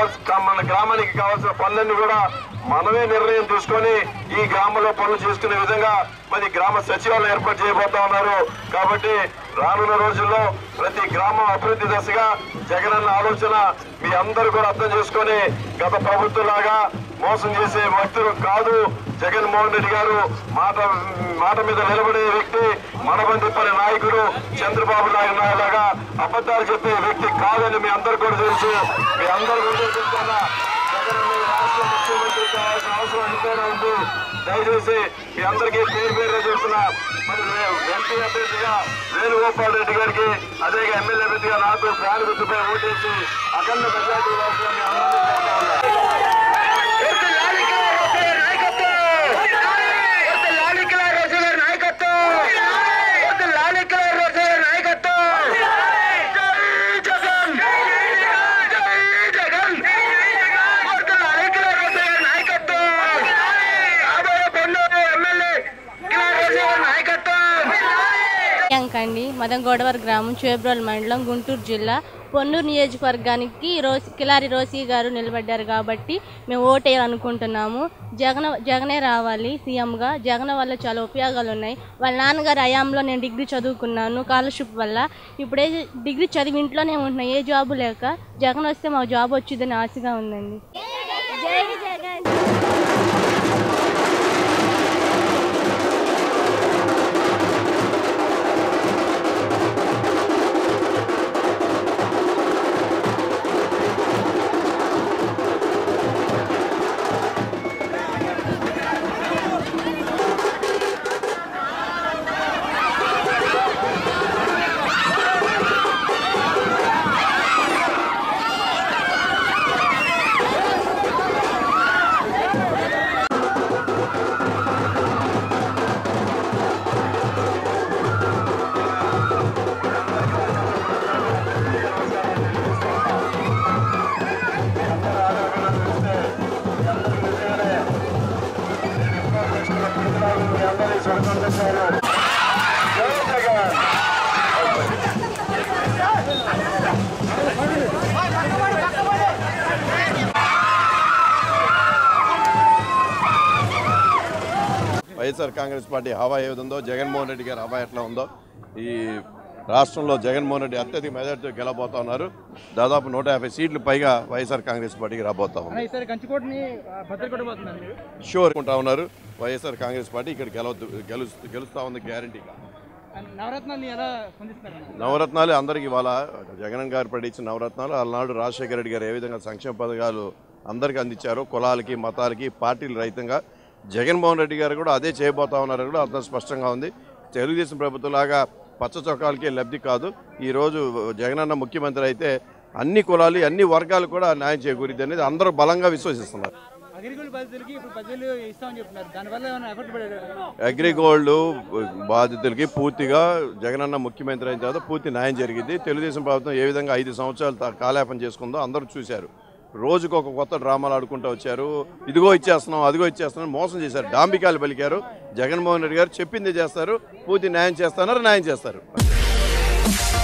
మన గ్రామానికి కావాల్సిన పనులన్నీ కూడా మనమే నిర్ణయం తీసుకొని ఈ గ్రామంలో పనులు చేసుకునే విధంగా మరి గ్రామ సచివాలయం ఏర్పాటు చేయబోతా ఉన్నారు కాబట్టి రానున్న రోజుల్లో ప్రతి గ్రామం అభివృద్ధి దశగా జగనన్న ఆలోచన మీ అందరూ కూడా అర్థం చేసుకొని గత ప్రభుత్వంలాగా మోసం చేసే వ్యక్తులు కాదు జగన్మోహన్ రెడ్డి గారు మాట మాట మీద నిలబడే వ్యక్తి మనబంది పని నాయకుడు చంద్రబాబు నాయుడు లాగా అబద్ధాలు చెప్పే వ్యక్తి కాదని మీ అందరు కూడా తెలుసు మీ అందరు కూడా చెప్తున్నా జగన్ ఈ రాష్ట్ర ముఖ్యమంత్రి కావాల్సిన అవసరం ఎంతైనా ఉంది దయచేసి మీ అందరికీ పేరు పేరుగా చెప్తున్నా మరి ఎంపీ అభ్యర్థిగా వేణుగోపాల్ రెడ్డి గారికి అదేగా ఎమ్మెల్యే అభ్యర్థిగా నాకు ఫ్యాన్ గుర్తుపై ఓటేసి అఖండ మెజార్టీ రాష్ట్రం మీ అందరికీ చెప్తా ఉన్నా. ప్రియాంక అండి మదన్ గోడవర్ గ్రామం చేబ్రోల్ మండలం గుంటూరు జిల్లా పొన్నూరు నియోజకవర్గానికి రోసి కిలారి రోసి గారు నిలబడ్డారు కాబట్టి మేము ఓటేయాలనుకుంటున్నాము జగన్ జగనే రావాలి సీఎంగా జగన్ వల్ల చాలా ఉపయోగాలు ఉన్నాయి వాళ్ళ నాన్నగారు అయాంలో నేను డిగ్రీ చదువుకున్నాను స్కాలర్షిప్ వల్ల ఇప్పుడే డిగ్రీ చదివి ఇంట్లోనే ఉంటున్నా ఏ జాబు లేక జగన్ వస్తే మా జాబ్ వచ్చిందని ఆశగా ఉందండి జై జగన్ వైఎస్ఆర్ కాంగ్రెస్ పార్టీ హవా ఏ విధందో జగన్మోహన్ రెడ్డి గారి హవా ఎట్లా ఉందో ఈ రాష్ట్రంలో జగన్మోహన్ రెడ్డి అత్యధిక మెజార్టీతో గెలబోతా ఉన్నారు దాదాపు నూట యాభై సీట్లు పైగా వైఎస్ఆర్ కాంగ్రెస్ పార్టీకి రాబోతా ఉంది ఈసారి కంచుకోటని భద్రకొట్టబోతున్నారు మీరు షూర్ ఉంటా ఉన్నారు వైఎస్ఆర్ కాంగ్రెస్ పార్టీ ఇక్కడ గెలవద్దు గెలు గెలుస్తా ఉంది గ్యారంటీగా నవరత్నాన్ని ఎలా స్పందిస్తున్నారు నవరత్నాలు అందరికి ఇవాళ జగన్ గారు ప్రకటించిన నవరత్నాలు అలనాడు రాజశేఖర రెడ్డి గారు ఏ విధంగా సంక్షేమ పథకాలు అందరికీ అందించారో కులాలకి మతాలకి పార్టీలు రహితంగా జగన్మోహన్ రెడ్డి గారు కూడా అదే చేయబోతా ఉన్నారు కూడా అంత స్పష్టంగా ఉంది తెలుగుదేశం ప్రభుత్వంలాగా పచ్చ చొక్కాలకే లబ్ధి కాదు ఈరోజు జగనన్న ముఖ్యమంత్రి అయితే అన్ని కులాలు అన్ని వర్గాలు కూడా న్యాయం చేకూరిద్ది అనేది అందరూ బలంగా విశ్వసిస్తున్నారు అగ్రికల్చర్ బాధితులకి ఇప్పుడు పదివేలు ఇస్తామని చెప్తున్నారు దానివల్ల ఏమైనా ఎఫెక్ట్ పడారు అగ్రిగోల్డ్ బాధితులకి పూర్తిగా జగనన్న ముఖ్యమంత్రి అయిన తర్వాత పూర్తి న్యాయం జరిగింది తెలుగుదేశం ప్రభుత్వం ఏ విధంగా ఐదు సంవత్సరాలు తా- కాలాపన చేసుకుందో అందరూ చూశారు రోజుకు ఒక కొత్త డ్రామాలు ఆడుకుంటూ వచ్చారు ఇదిగో ఇచ్చేస్తున్నాం అదిగో ఇచ్చేస్తున్నాం మోసం చేశారు డాంబికాలు పలికారు జగన్మోహన్ రెడ్డి గారు చెప్పింది చేస్తారు పూర్తి న్యాయం చేస్తున్నారు న్యాయం చేస్తారు